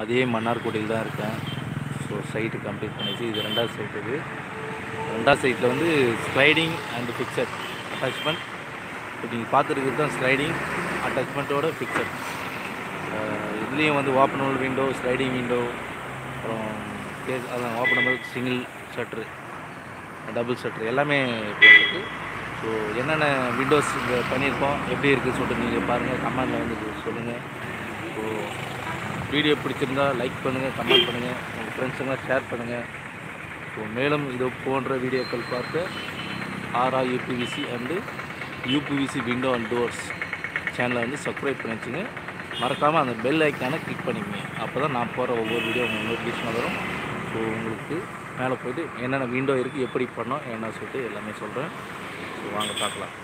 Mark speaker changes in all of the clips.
Speaker 1: அதே மன்னார்குடியில் தான் இருக்கேன் ஸோ சைட்டு கம்ப்ளீட் பண்ணிச்சு இது ரெண்டாவது சைட் இது ரெண்டாவது சைட்டில் வந்து ஸ்லைடிங் அண்ட் ஃபிக்சட் அட்டாச்மெண்ட் இப்போ நீங்கள் பார்த்துருக்கிறது தான் ஸ்லைடிங் அட்டாச்மெண்ட்டோட ஃபிக்சட் இதுலேயும் வந்து ஓப்பனபிள் விண்டோ ஸ்லைடிங் விண்டோ அப்புறம் கேஸ் அதான் openable single shutter double shutter எல்லாமே போட்டிருக்கு ஸோ என்னென்ன விண்டோஸ் இங்கே பண்ணியிருக்கோம் எப்படி இருக்குன்னு சொல்லிட்டு நீங்கள் பாருங்கள் கமெண்டில் வந்து சொல்லுங்கள் ஸோ வீடியோ பிடிச்சிருந்தா லைக் பண்ணுங்கள் கமெண்ட் பண்ணுங்கள் உங்கள் ஃப்ரெண்ட்ஸுங்களாம் ஷேர் பண்ணுங்கள் ஸோ மேலும் இது போன்ற வீடியோக்கள் பார்க்க ஆர்ஆ UPVC and UPVC window and doors சேனலை வந்து சப்ஸ்கிரைப் பண்ணி வச்சுங்க மறக்காமல் அந்த பெல் ஐக்கானை கிளிக் பண்ணிக்கங்க அப்போ தான் நான் போகிற ஒவ்வொரு வீடியோ உங்களுக்கு நோட்டிஃபிகேஷன் வரும் ஸோ உங்களுக்கு மேலே போயிட்டு என்னென்ன விண்டோ இருக்குது எப்படி பண்ணோம் என்ன சொல்லிட்டு எல்லாமே சொல்கிறேன் ஸோ வாங்க பார்க்கலாம்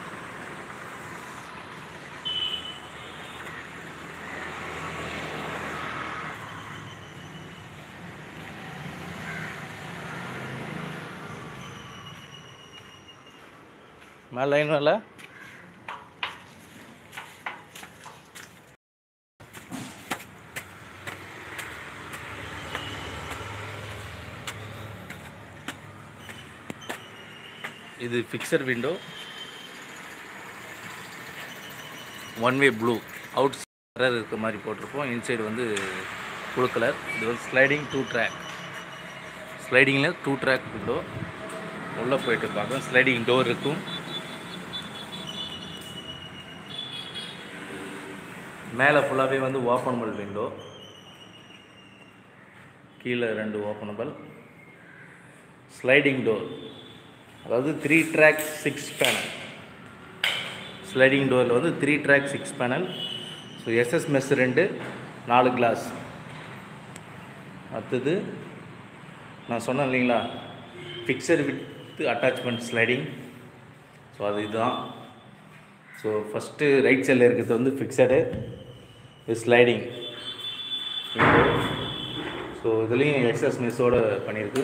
Speaker 1: மேலே லைன் மேலே இது fixed window one way blue out colour இருக்கிற மாதிரி போட்டிருப்போம் இன்சைடு வந்து ப்ளூ கலர் இது வந்து ஸ்லைடிங் டூ ட்ராக் ஸ்லைடிங்கில் டூ ட்ராக் விண்டோ உள்ளே போயிட்டு பார்க்கலாம் ஸ்லைடிங் டோர் இருக்கும் மேலே ஃபுல்லாகவே வந்து ஓப்பனபிள் விண்டோ கீழே ரெண்டு ஓப்பனபிள் ஸ்லைடிங் டோர் அதாவது three track six panel sliding டோரில் வந்து three track six panel so SS mesh ரெண்டு நாலு கிளாஸ் அடுத்தது நான் சொன்னேன் இல்லைங்களா fixed with attachment sliding so அது இதுதான் ஸோ ஃபஸ்ட்டு ரைட் சைடில் இருக்கிறது வந்து ஃபிக்சடு இது ஸ்லைடிங் ஸோ இதுலேயும் எக்ஸஸ் மெஸ்ஸோட பண்ணியிருக்கு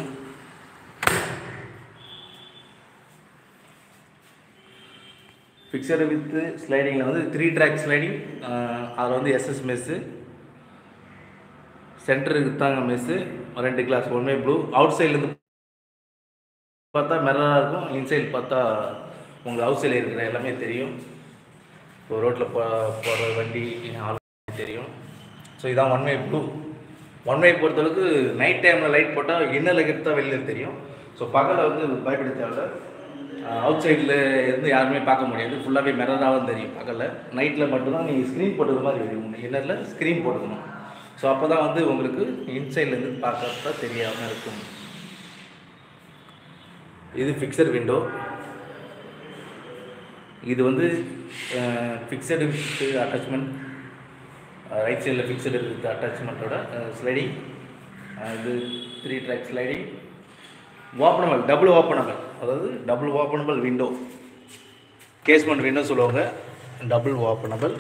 Speaker 1: ஃபிக்சடு வித்து ஸ்லைடிங்கில் வந்து த்ரீ ட்ராக் ஸ்லைடிங் அதில் வந்து எஸ்எஸ் மெஸ்ஸு சென்டருக்கு தாங்க மெஸ்ஸு ரெண்டு கிளாஸ் ஒன்மே ப்ளூ அவுட் சைட்லேருந்து பார்த்தா மெரராக இருக்கும் இன்சைட் பார்த்தா உங்களுக்கு அவுட் சைடில் இருக்கிற எல்லாமே தெரியும் இப்போ ரோட்டில் போ போகிற வண்டி ஆள் தெரியும் ஸோ இதான் one way blue one way பொறுத்தளவுக்கு நைட் டைமில் லைட் போட்டால் இன்னர் லெக்கெட் தான் வெளியில் தெரியும் ஸோ பகலில் வந்து பயப்பட தேவையில்ல அவுட் சைடில் இருந்து யாருமே பார்க்க முடியாது ஃபுல்லாகவே மிரராகவும் தெரியும் பகலில் நைட்டில் மட்டும்தான் நீங்கள் ஸ்க்ரீன் போட்டது மாதிரி தெரியும் இன்னரில் ஸ்க்ரீன் போட்டுக்கணும் ஸோ அப்போ தான் வந்து உங்களுக்கு இன்சைட்லேருந்து பார்க்கறத தெரியாமல் இருக்கும் இது ஃபிக்சர் விண்டோ இது வந்து ஃபிக்சடு வித் அட்டாச்மெண்ட் ரைட் சைடில் ஃபிக்சடு வித் அட்டாச்மெண்ட்டோட ஸ்லைடிங் இது three track sliding openable double openable அதாவது double openable window casement window சொல்லுவாங்க double openable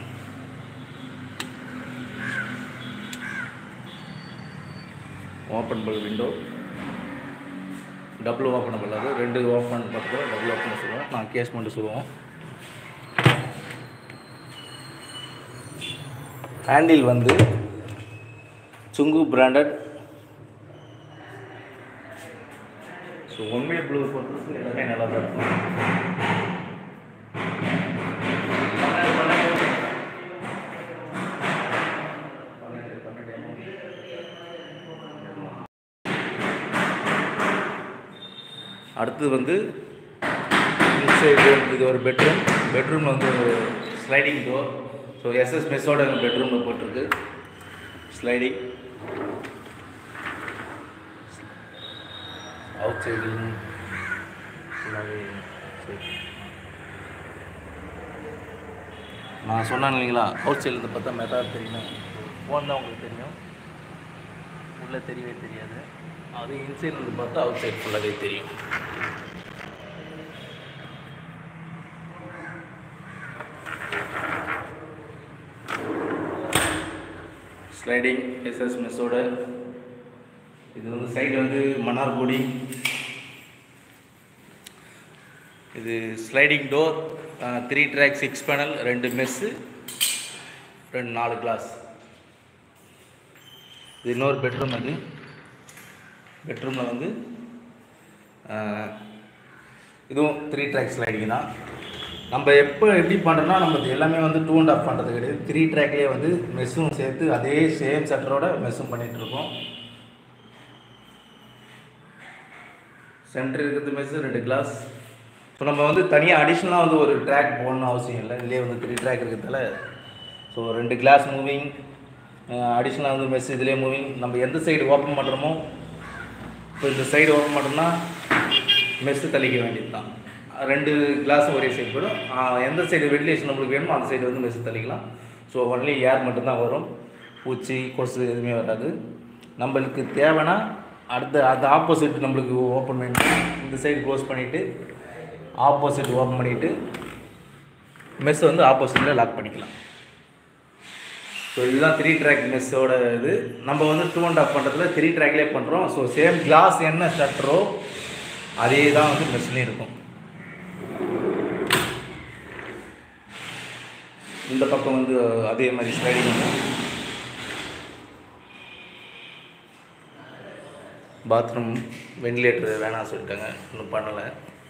Speaker 1: openable window double openable அது ரெண்டு ஓப்பன் பார்த்துக்கோ டபுள் ஓப்பன் சொல்லுவோம் நான் கேஸ்மெண்ட் சொல்லுவோம் ஹேண்டில் வந்து சுங்கு பிராண்டட் ஸோ ஒன்மே ப்ளூ போட்டு எல்லாமே நல்லா தான் இருக்கும் அடுத்தது வந்து இன்சைடு இது ஒரு பெட்ரூம் பெட்ரூமில் வந்து ஸ்லைடிங் டோர் ஸோ எஸ்எஸ் மெஸ்ஸோட எங்கள் பெட்ரூமில் போட்டிருக்கு ஸ்லைடிங் அவுட் சைடிங் ஃபுல்லாகவே நான் சொன்னேன் இல்லைங்களா அவுட் சைடில் பார்த்தா மெத்தா தெரியும் ஃபோன் தான் உங்களுக்கு தெரியும் உள்ளே தெரியவே தெரியாது அது இன்சைட்லேருந்து பார்த்தா அவுட் சைட் ஃபுல்லாகவே தெரியும் ஸ்லைடிங் எஸ்எஸ் மெஸ்ஸோட இது வந்து சைடு வந்து மன்னார்குடி இது sliding door three track six panel ரெண்டு மெஸ்ஸு ரெண்டு நாலு கிளாஸ் இது இன்னொரு பெட்ரூம் அது பெட்ரூமில் வந்து ஆஹ், இதுவும் த்ரீ ட்ராக் ஸ்லைடிங் தான் நம்ம எப்போ எப்படி பண்ணுறோம்னா நம்ம இது எல்லாமே வந்து டூ அண்ட் ஆஃப் பண்ணுறது கிடையாது த்ரீ ட்ராக்லேயே வந்து மெஸ்ஸும் சேர்த்து அதே சேம் சட்டரோட மெஸ்ஸும் பண்ணிகிட்டு இருக்கோம் சென்டர் இருக்கிறது மெஸ்ஸு ரெண்டு கிளாஸ் ஸோ நம்ம வந்து தனியாக அடிஷ்னலாக வந்து ஒரு ட்ராக் போடணும்னு அவசியம் இல்லை இதுலேயே வந்து த்ரீ ட்ராக் இருக்கிறதால ஸோ ரெண்டு கிளாஸ் மூவிங் அடிஷ்னலாக வந்து மெஸ் இதுலேயே மூவிங் நம்ம எந்த சைடு ஓப்பன் பண்ணுறோமோ இப்போ இந்த சைடு ஓப்பன் பண்ணோம்னா மெஸ்ஸு தள்ளிக்க வேண்டியது தான் ரெண்டு கிளாஸும் ஒரே சைடு போயிடும் ஆஹ் எந்த சைடு வென்டிலேஷன் நம்மளுக்கு வேணுமோ அந்த சைடு வந்து மெஸ்ஸு தள்ளிக்கலாம் ஸோ ஒன்லி ஏர் மட்டும்தான் வரும் பூச்சி கொசு எதுவுமே வராது நம்மளுக்கு தேவைன்னா அடுத்த அந்த ஆப்போசிட் நம்மளுக்கு ஓப்பன் பண்ணிட்டு இந்த சைடு க்ளோஸ் பண்ணிவிட்டு ஆப்போசிட் ஓப்பன் பண்ணிவிட்டு மெஸ் வந்து ஆப்போசிட்டில் லாக் பண்ணிக்கலாம் ஸோ இதுதான் த்ரீ ட்ராக் மெஸ்ஸோட இது நம்ம வந்து டூ அண்ட் ஆஃப் பண்ணுறதுல த்ரீ ட்ராக்லேயே பண்ணுறோம் ஸோ சேம் கிளாஸ் என்ன ஷட்டரோ அதே தான் வந்து மெஸ்லேயும் இருக்கும் இந்த பக்கம் வந்து அதே மாதிரி ஸ்லைடிங் வந்து பாத்ரூம் வென்டிலேட்டர் வேணாம் சொல்லிட்டாங்க இன்னும் பண்ணலை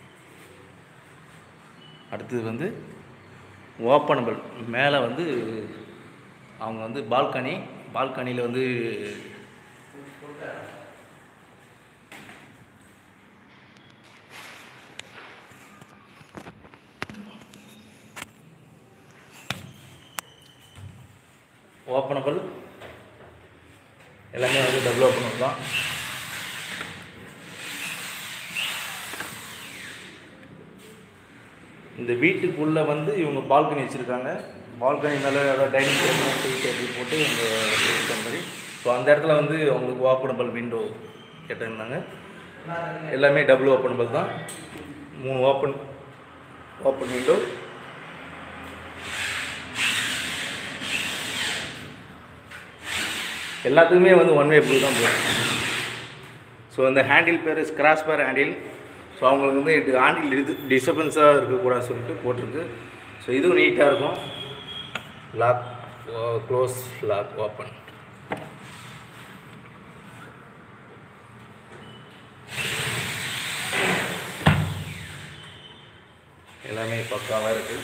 Speaker 1: அடுத்தது வந்து ஓப்பனபிள் மேலே வந்து அவங்க வந்து பால்கனி பால்கனியில் வந்து ஓப்பனபிள் எல்லாமே வந்து டபுள் ஓப்பனபிள் தான் இந்த வீட்டுக்குள்ளே வந்து இவங்க பால்கனி வச்சுருக்காங்க பால்கனி மேலே ஏதாவது டைனிங் டேபிள் டீ டேபிள் போட்டு இவங்க இருக்கிற மாதிரி ஸோ அந்த இடத்துல வந்து அவங்களுக்கு ஓப்பனபிள் விண்டோ கேட்டிருந்தாங்க எல்லாமே டபுள் ஓப்பனபிள் தான் மூணு ஓப்பன் ஓப்பன் விண்டோ எல்லாத்துக்குமே வந்து ஒன் வே ப்ளூ தான் போகும் ஸோ அந்த ஹேண்டில் பேர் ஸ்க்ராச் பேர் ஹேண்டில் ஸோ அவங்களுக்கு வந்து இது ஹேண்டில் இது டிஸ்டர்பன்ஸாக இருக்கக்கூடாதுன்னு சொல்லிட்டு போட்டிருக்கு ஸோ இதுவும் நீட்டாக இருக்கும் லாக் க்ளோஸ் லாக் ஓப்பன் எல்லாமே பக்காவாக இருக்குது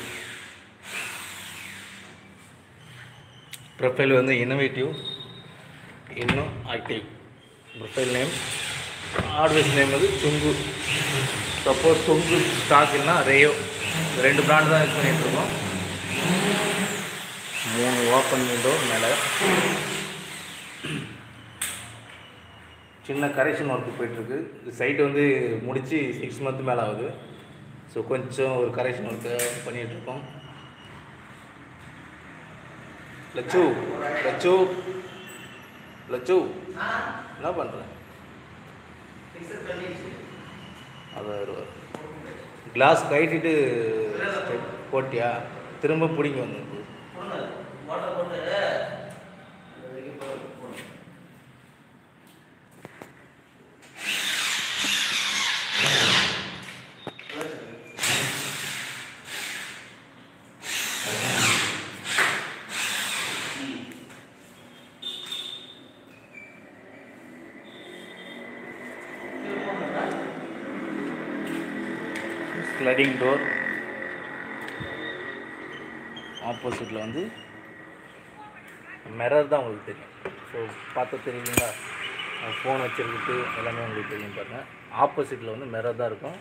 Speaker 1: ப்ரொஃபைல் வந்து இன்னோவேட்டிவ் இன்னும் active profile name RTS name வந்து சுங்கு சப்போஸ் சுங்கு ஸ்டாக் இல்லைனா ரேயோ இந்த ரெண்டு பிராண்ட் தான் யூஸ் பண்ணிட்டு இருக்கோம் மூணு ஓப்பன் விண்டோ மேலே சின்ன கரெக்ஷன் ஒர்க்கு போயிட்டுருக்கு இந்த சைட் வந்து முடித்து சிக்ஸ் மந்த் மேலே ஆகுது ஸோ கொஞ்சம் ஒரு கரெக்ஷன் ஒர்க்கு பண்ணிகிட்ருக்கோம் லட்சு லட்சு லட்சு என்ன பண்ணுற அதான் கிளாஸ் கட்டிட்டு போட்டியா திரும்ப பிடிங்க வந்து ஸ்லைடிங் டோர் ஆப்போசிட்டில் வந்து மிரர் தான் உங்களுக்கு தெரியும் ஸோ பார்த்து தெரியுங்களா ஃபோன் வச்சுருக்குது எல்லாமே உங்களுக்கு தெரியும் பாருங்கள் ஆப்போசிட்டில் வந்து மிரர் தான் இருக்கும்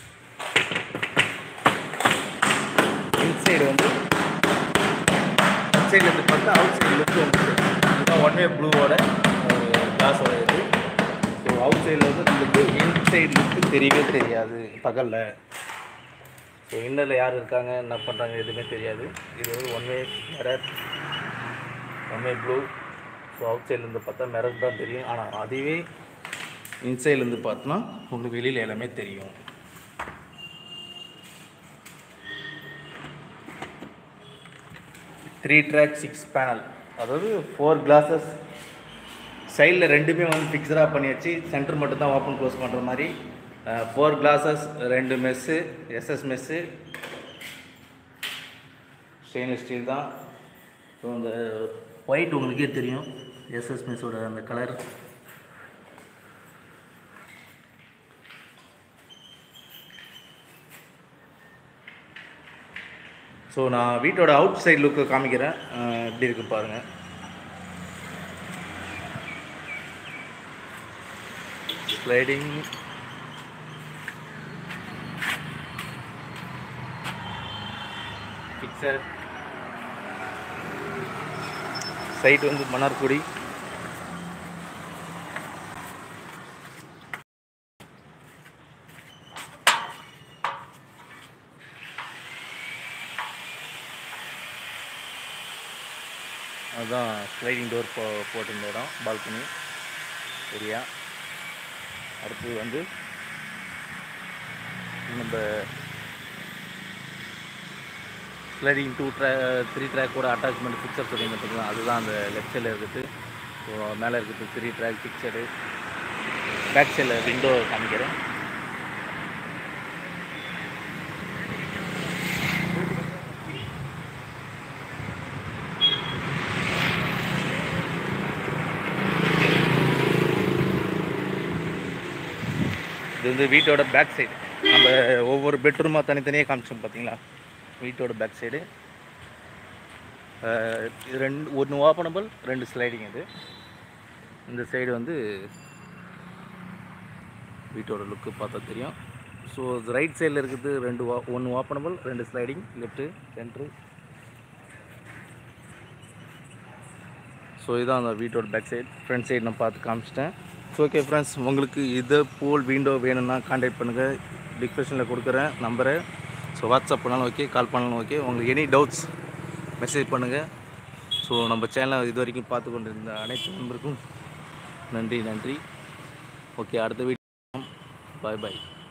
Speaker 1: இன்சைடு வந்து இன்சைடில் இருந்து பார்த்தா அவுட் சைடு லுக் வந்து இதுதான் ஒன் வே ப்ளூவோட கிளாஸோட இது ஸோ அவுட் சைடில் வந்து உங்களுக்கு இன்சைடு லுக்கு தெரியவே தெரியாது பகலில் ஸோ இன்னரில் யார் இருக்காங்க என்ன பண்ணுறாங்க எதுவுமே தெரியாது இது வந்து one way mirror one way blue so out சைட்லேருந்து பார்த்தா மிரர் தான் தெரியும் ஆனால் அதுவே இன்சைட்லேருந்து பார்த்தோன்னா உங்களுக்கு வெளியில் எல்லாமே தெரியும் த்ரீ ட்ராக் சிக்ஸ் பேனல் அதாவது ஃபோர் கிளாஸஸ் சைடில் ரெண்டுமே வந்து ஃபிக்ஸடாக பண்ணியாச்சு சென்டர் மட்டும் தான் ஓப்பன் க்ளோஸ் பண்ணுற மாதிரி ஃபோர் கிளாஸஸ் ரெண்டு mesh SS mesh stainless steel தான் ஸோ இந்த ஒயிட் உங்களுக்கே தெரியும் எஸ்எஸ் மிஸ்ஸோட அந்த கலர் ஸோ நான் வீட்டோட அவுட் சைடு லுக்கு காமிக்கிறேன் அஹ் எப்படி இருக்கு பாருங்கள் ஸ்லைடிங் பிக்சர் சைட் வந்து மன்னார்குடி அதுதான் ஸ்லைடிங் டோர் போ போட்டிருந்த இடம் பால்கனி ஏரியா அடுத்து வந்து நம்ம ஸ்லைடிங் டூ ட்ரா த்ரீ ட்ராக்கோட அட்டாச்மெண்ட் பிக்சர் சொல்லிங்க பார்த்தீங்களா அதுதான் அந்த லெஃப்ட் சைடில் இருக்குது ஸோ மேலே இருக்குது த்ரீ ட்ராக் பிக்சரு பேக் சைடில் விண்டோ காமிக்கிறேன் இது வந்து வீட்டோட பேக் சைடு நம்ம ஒவ்வொரு பெட்ரூமாக தனித்தனியாக காமிச்சோம் பார்த்தீங்களா வீட்டோட பேக் சைடு இது ரெண்டு ஒன்று ஓப்பனபிள் ரெண்டு ஸ்லைடிங் இது இந்த சைடு வந்து வீட்டோட லுக்கு பார்த்தா தெரியும் ஸோ ரைட் சைடில் இருக்குது ரெண்டு ஒன்று ஓப்பனபிள் ரெண்டு ஸ்லைடிங் லெஃப்ட்டு சென்ட்ரு ஸோ இதான் அந்த வீட்டோட பேக் சைடு ஃப்ரண்ட் சைடு நான் பார்த்து காமிச்சிட்டேன் ஸோ ஓகே ஃப்ரெண்ட்ஸ் உங்களுக்கு இதை போல் விண்டோ வேணும்னா காண்டாக்ட் பண்ணுங்கள் டிஸ்கிரிப்ஷனில் கொடுக்குறேன் நம்பரை ஸோ வாட்ஸ்அப் பண்ணாலும் ஓகே கால் பண்ணாலும் ஓகே உங்களுக்கு எனி டவுட்ஸ் மெசேஜ் பண்ணுங்கள் ஸோ நம்ம சேனலை இது வரைக்கும் பார்த்து கொண்டிருந்த அனைத்து நண்பருக்கும் நன்றி நன்றி ஓகே அடுத்த வீடியோ பாய் பாய்